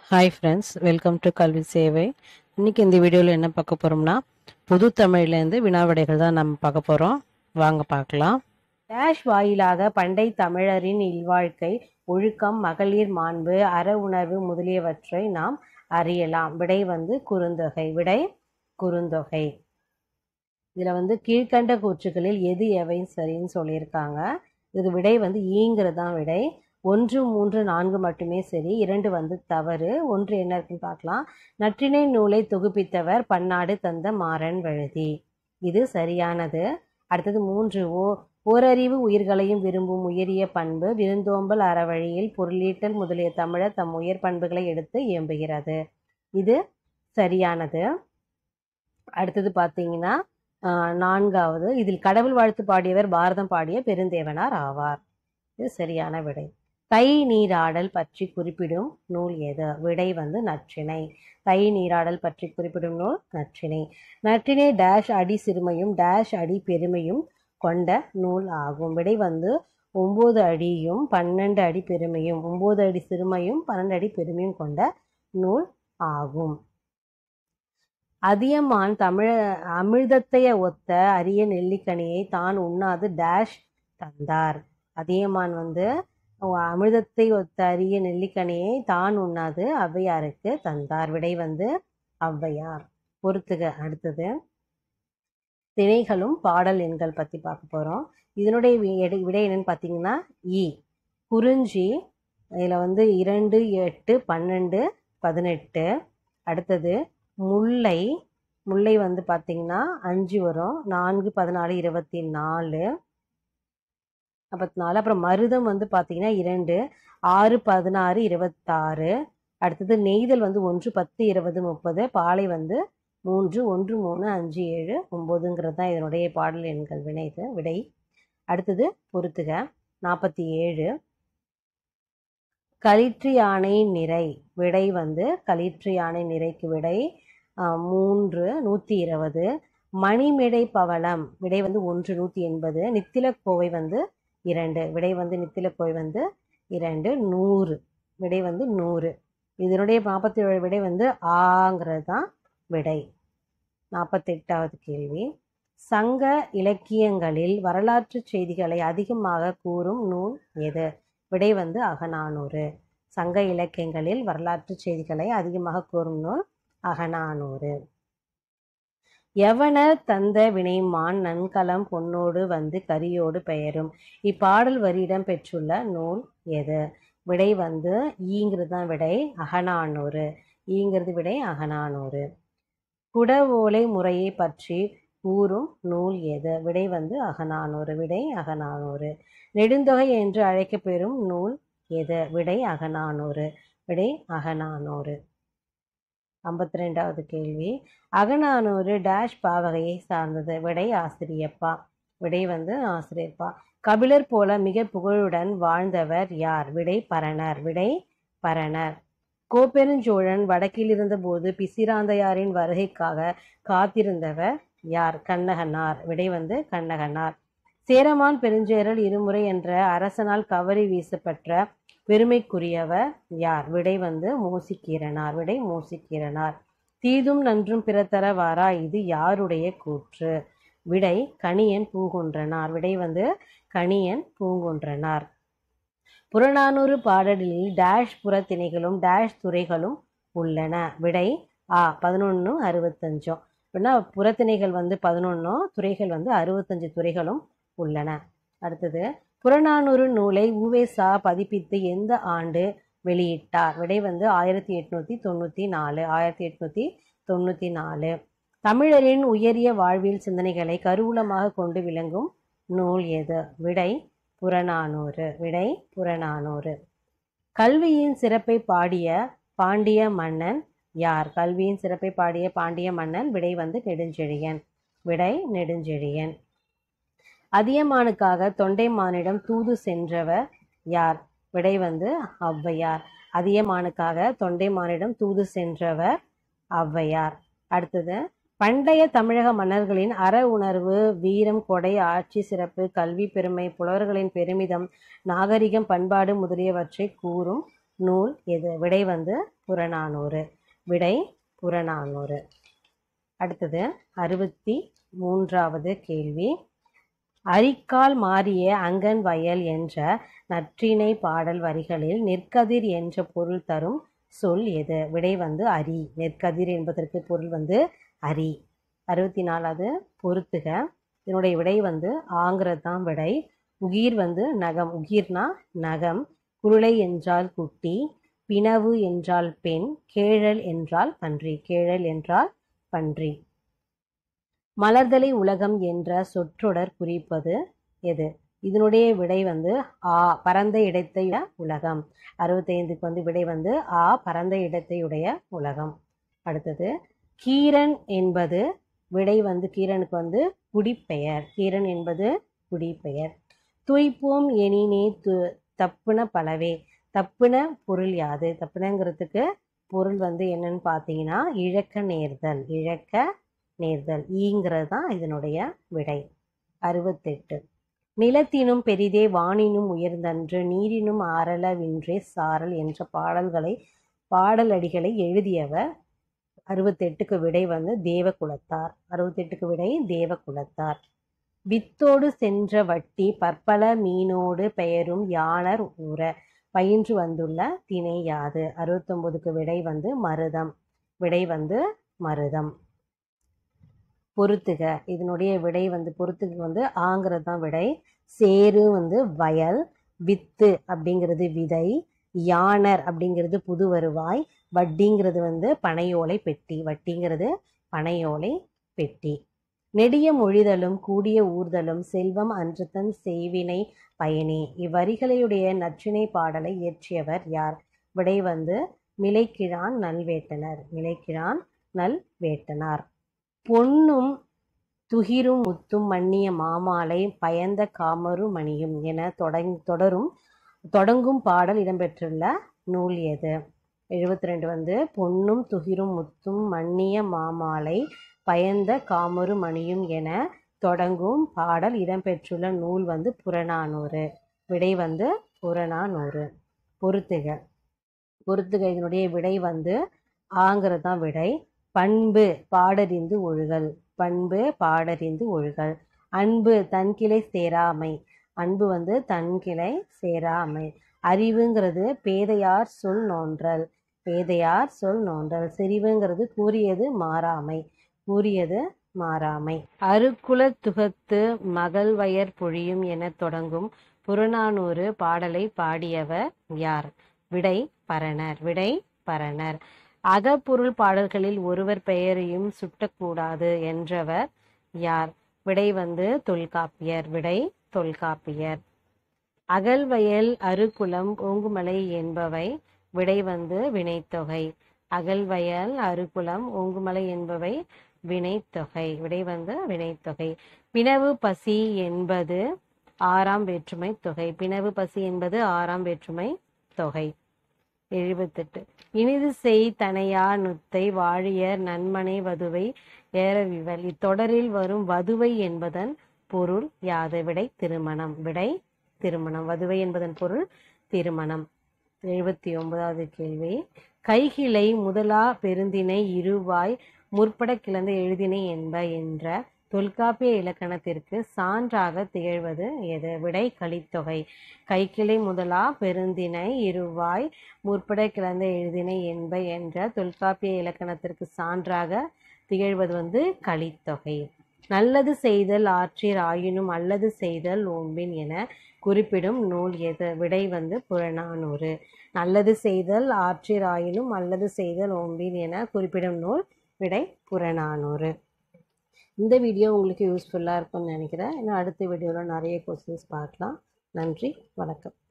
hi friends welcome to கல்வி சேவை இன்னைக்கு இந்த வீடியோவில் என்ன பார்க்க போகிறோம்னா புது தமிழ்லேருந்து வினாவிடைகள் தான் நம்ம பார்க்க போகிறோம் வாங்க பார்க்கலாம் டேஷ் வாயிலாக பண்டை தமிழரின் இல்வாழ்க்கை ஒழுக்கம் மகளிர் மாண்பு அற உணர்வு முதலியவற்றை நாம் அறியலாம் விடை வந்து குறுந்தொகை விடை குறுந்தொகை இதில் வந்து கீழ்கண்ட கூற்றுகளில் எது எவை சரின்னு சொல்லியிருக்காங்க இது விடை வந்து ஈங்கிறது தான் விடை ஒன்று மூன்று நான்கு மட்டுமே சரி இரண்டு வந்து தவறு ஒன்று என்ன இருக்குன்னு பார்க்கலாம் நற்றினை நூலை தொகுப்பித்தவர் பன்னாடு தந்த மாறன் வழுதி இது சரியானது அடுத்தது மூன்று ஓ ஓரறிவு உயிர்களையும் விரும்பும் உயரிய பண்பு விருந்தோம்பல் அறவழியில் பொருளீட்டல் முதலிய தமிழர் தம் உயர் பண்புகளை எடுத்து இயம்புகிறது இது சரியானது அடுத்தது பார்த்தீங்கன்னா ஆஹ், நான்காவது இதில் கடவுள் வாழ்த்து பாடியவர் பாரதம் பாடிய பெருந்தேவனார் ஆவார் இது சரியான விடை தை நீராடல் பற்றி குறிப்பிடும் நூல் எது விடை வந்து நற்றிணை தை நீராடல் பற்றி குறிப்பிடும் நூல் நற்றிணை நற்றிணை டேஷ் அடி சிறுமையும் டேஷ் அடி பெருமையும் கொண்ட நூல் ஆகும் விடை வந்து ஒம்பது அடியும் பன்னெண்டு அடி பெருமையும் ஒம்பது அடி சிறுமையும் பன்னெண்டு அடி பெருமையும் கொண்ட நூல் ஆகும் அதியமான் தமிழ அமிர்தத்தைய ஒத்த அரிய நெல்லிக்கனியை தான் உண்ணாது டேஷ் தந்தார் அதியமான் வந்து அமிர்தத்தை ஒத்த அரிய நெல்லிக்கனியை தான் உண்ணாது ஔவையாருக்கு தந்தார் விடை வந்து ஔவையார் பொறுத்துக அடுத்தது திணைகளும் பாடல் எண்கள் பற்றி பார்க்க போகிறோம் இதனுடைய வி- எடை- விடை என்னன்னு பார்த்தீங்கன்னா இ குறிஞ்சி இதில் வந்து இரண்டு எட்டு பன்னெண்டு பதினெட்டு அடுத்தது முல்லை முல்லை வந்து பார்த்தீங்கன்னா அஞ்சு வரும் நான்கு பதினாலு இருபத்தி நாலு ஐம்பத்தி நாலு அப்புறம் மருதம் வந்து பார்த்தீங்கன்னா இரண்டு ஆறு பதினாறு இருபத்தாறு அடுத்தது நெய்தல் வந்து ஒன்று பத்து இருபது முப்பது பாலை வந்து மூன்று ஒன்று மூணு அஞ்சு ஏழு ஒம்போதுங்கிறது தான் இதனுடைய பாடல் எண்கள் வினைது விடை அடுத்தது பொறுத்துக நாற்பத்தி ஏழு களிற்று யானை நிறை விடை வந்து களிற்று யானை நிறைக்கு விடை ஆஹ், மூன்று நூற்றி இருபது மணிமிடை பவளம் விடை வந்து ஒன்று நூற்றி எண்பது நித்திலக்கோவை வந்து இரண்டு விடை வந்து நித்திலக்கோவை வந்து இரண்டு நூறு விடை வந்து நூறு இதனுடைய நாற்பத்தி ஏழு விடை வந்து ஆங்கிறது தான் விடை நாற்பத்தெட்டாவது கேள்வி சங்க இலக்கியங்களில் வரலாற்று செய்திகளை அதிகமாக கூறும் நூல் எது விடை வந்து அகநானூறு சங்க இலக்கியங்களில் வரலாற்று செய்திகளை அதிகமாக கூறும் நூல் அகநானூறு எவனர் தந்த வினைமான் நன்கலம் பொன்னோடு வந்து கரியோடு பெயரும் இப்பாடல் வரியிடம் பெற்றுள்ள நூல் எது விடை வந்து ஈங்கிறது தான் விடை அகநானூறு ஈங்கிறது விடை அகநானூறு குடவோலை முறையை பற்றி கூறும் நூல் எது விடை வந்து அகநானூறு விடை அகநானூறு நெடுந்தொகை என்று அழைக்கப்பெறும் நூல் எது விடை அகநானூறு விடை அகநானூறு ஐம்பத்தி ரெண்டாவது கேள்வி அகநானூறு டேஷ் பாவகையை சார்ந்தது விடை ஆசிரியப்பா விடை வந்து ஆசிரியப்பா கபிலர் போல மிக புகழுடன் வாழ்ந்தவர் யார் விடை பரணர் விடை பரணர் கோப்பெருஞ்சோழன் வடக்கில் இருந்தபோது பிசிராந்தையாரின் வருகைக்காக காத்திருந்தவர் யார் கண்ணகனார் விடை வந்து கண்ணகனார் சேரமான் பெருஞ்சேரல் இருமுறை என்ற அரசனால் கவரி வீசப்பெற்ற பெருமைக்குரியவர் யார் விடை வந்து மூசிக்கீரனார் விடை மூசிக்கீரனார் தீதும் நன்றும் பிறத்தர வாரா இது யாருடைய கூற்று விடை கணியன் பூங்குன்றனார் விடை வந்து கணியன் பூங்குன்றனார் புறநானூறு பாடலில் டேஷ் புறத்திணைகளும் டேஷ் துறைகளும் உள்ளன விடை ஆ பதினொன்று அறுபத்தஞ்சும் அப்படின்னா புறத்திணைகள் வந்து பதினொன்றும் துறைகள் வந்து அறுபத்தஞ்சு துறைகளும் உள்ளன அடுத்தது புறநானூறு நூலை உவேசா பதிப்பித்து எந்த ஆண்டு வெளியிட்டார் விடை வந்து ஆயிரத்தி எட்நூற்றி தொண்ணூற்றி நாலு ஆயிரத்தி எட்நூற்றி தொண்ணூற்றி நாலு தமிழரின் உயரிய வாழ்வியல் சிந்தனைகளை கருவூலமாக கொண்டு விளங்கும் நூல் எது விடை புறநானூறு விடை புறநானூறு கல்வியின் சிறப்பை பாடிய பாண்டிய மன்னன் யார் கல்வியின் சிறப்பை பாடிய பாண்டிய மன்னன் விடை வந்து நெடுஞ்செழியன் விடை நெடுஞ்செழியன் அதியமானுக்காக தொண்டைமானிடம் தூது சென்றவர் யார் விடை வந்து ஔவையார் அதியமானுக்காக தொண்டைமானிடம் தூது சென்றவர் ஔவையார் அடுத்தது பண்டைய தமிழக மன்னர்களின் அற உணர்வு வீரம் கொடை ஆட்சி சிறப்பு கல்வி பெருமை புலவர்களின் பெருமிதம் நாகரிகம் பண்பாடு முதலியவற்றை கூறும் நூல் எது விடை வந்து புறநானூறு விடை புறநானூறு அடுத்தது அறுபத்தி மூன்றாவது கேள்வி அரிக்கால் மாறிய அங்கன் வயல் என்ற நற்றிணை பாடல் வரிகளில் நெற்கதிர் என்ற பொருள் தரும் சொல் எது விடை வந்து அரி நெற்கதிர் என்பதற்கு பொருள் வந்து அரி அறுபத்தி நாலாவது பொறுத்துக இதனுடைய விடை வந்து ஆங்கிறது தான் விடை உகிர் வந்து நகம் உகிர்னா நகம் குருளை என்றால் குட்டி பிணவு என்றால் பெண் கேழல் என்றால் பன்றி கேழல் என்றால் பன்றி மலர்தலை உலகம் என்ற சொற்றொடர் குறிப்பது எது இதனுடைய விடை வந்து ஆ பரந்த இடத்தையுடைய உலகம் அறுபத்தைந்துக்கு வந்து விடை வந்து ஆ பரந்த இடத்தையுடைய உலகம் அடுத்தது கீரன் என்பது விடை வந்து கீரனுக்கு வந்து குடிப்பெயர் கீரன் என்பது குடிப்பெயர் துய்ப்போம் எனினே து தப்புன பலவே தப்புன பொருள் யாது தப்புனங்கிறதுக்கு பொருள் வந்து என்னன்னு பார்த்தீங்கன்னா இழக்க நேர்தல் இழக்க நேர்தல் ஈங்கிறது தான் இதனுடைய விடை அறுபத்தெட்டு நிலத்தினும் பெரிதே வானினும் உயர்ந்தன்று நீரினும் ஆரளவின்றே சாரல் என்ற பாடல்களை பாடலடிகளை எழுதியவர் அறுபத்தெட்டுக்கு விடை வந்து தேவகுலத்தார் அறுபத்தெட்டுக்கு விடை தேவகுலத்தார் வித்தோடு சென்ற வட்டி பற்பல மீனோடு பெயரும் யானர் ஊற பயின்று வந்துள்ள திணை யாது அறுபத்தொன்பதுக்கு விடை வந்து மருதம் விடை வந்து மருதம் பொறுத்துக இதனுடைய விடை வந்து பொறுத்துக்கு வந்து ஆங்கிறது தான் விடை சேரு வந்து வயல் வித்து அப்படிங்கிறது விதை யானர் அப்படிங்கிறது புது வருவாய் வட்டிங்கிறது வந்து பனையோலை பெட்டி வட்டிங்கிறது பனையோலை பெட்டி நெடிய மொழிதலும் கூடிய ஊர்தலும் செல்வம் அன்றதன் செய்வினை பயனே இவ்வரிகளையுடைய நற்றிணை பாடலை இயற்றியவர் யார் விடை வந்து மிலைக்கிழான் நல்வேட்டனர் மிலைக்கிழான் நல்வேட்டனார் பொன்னும் துகிரும் முத்தும் மன்னிய மாமாலை பயந்த காமரு மணியும் என தொடங் தொடரும் தொடங்கும் பாடல் இடம்பெற்றுள்ள நூல் எது எழுபத்தி ரெண்டு வந்து பொன்னும் துகிரும் முத்தும் மன்னிய மாமாலை பயந்த காமரு மணியும் என தொடங்கும் பாடல் இடம்பெற்றுள்ள நூல் வந்து புறநானூறு விடை வந்து புறநானூறு பொறுத்துக பொறுத்துக இதனுடைய விடை வந்து ஆங்கிறது தான் விடை பண்பு பாடறிந்து ஒழுகல் பண்பு பாடறிந்து ஒழுகல் அன்பு தன்கிளை சேராமை அன்பு வந்து தன்கிளை சேராமை அறிவுங்கிறது பேதையார் சொல் நோன்றல் பேதையார் சொல் நோன்றல் செறிவுங்கிறது கூறியது மாறாமை கூறியது மாறாமை அருக்குல துகத்து மகள்வயர் பொழியும் என தொடங்கும் புறநானூறு பாடலை பாடியவர் யார் விடை பரணர் விடை பரணர் அகப்பொருள் பாடல்களில் ஒருவர் பெயரையும் சுட்டக்கூடாது என்றவர் யார் விடை வந்து தொல்காப்பியர் விடை தொல்காப்பியர் அகல்வயல் அருக்குளம் ஓங்குமலை என்பவை விடை வந்து வினைத்தொகை அகல்வயல் அருக்குளம் ஓங்குமலை என்பவை வினைத்தொகை விடை வந்து வினைத்தொகை பிணவு பசி என்பது ஆறாம் வேற்றுமை தொகை பிணவு பசி என்பது ஆறாம் வேற்றுமை தொகை எழுபத்தெட்டு இனிது செய் தனையா நுத்தை வாழியர் நன்மனை வதுவை ஏறவிவல் இத்தொடரில் வரும் வதுவை என்பதன் பொருள் யாது விடை திருமணம் விடை திருமணம் வதுவை என்பதன் பொருள் திருமணம் எழுபத்தி ஒன்பதாவது கேள்வி கைகிளை முதலா பெருந்திணை இருவாய் முற்பட கிளந்த எழுதினை என்ப என்ற தொல்காப்பிய இலக்கணத்திற்கு சான்றாக திகழ்வது எது விடை கலித்தொகை கைக்கிளை முதலா பெருந்திணை இருவாய் முற்பட கிளந்த எழுதினை என்ப என்ற தொல்காப்பிய இலக்கணத்திற்கு சான்றாக திகழ்வது வந்து கலித்தொகை நல்லது செய்தல் ஆற்றீர் ஆயினும் அல்லது செய்தல் ஓம்பின் என குறிப்பிடும் நூல் எது விடை வந்து புறநானூறு நல்லது செய்தல் ஆற்றீர் ஆயினும் அல்லது செய்தல் ஓம்பின் என குறிப்பிடும் நூல் விடை புறநானூறு இந்த வீடியோ உங்களுக்கு யூஸ்ஃபுல்லாக இருக்கும்னு நினைக்கிறேன் இன்னும் அடுத்த வீடியோவில் நிறைய கொஸ்டின்ஸ் பார்க்கலாம் நன்றி வணக்கம்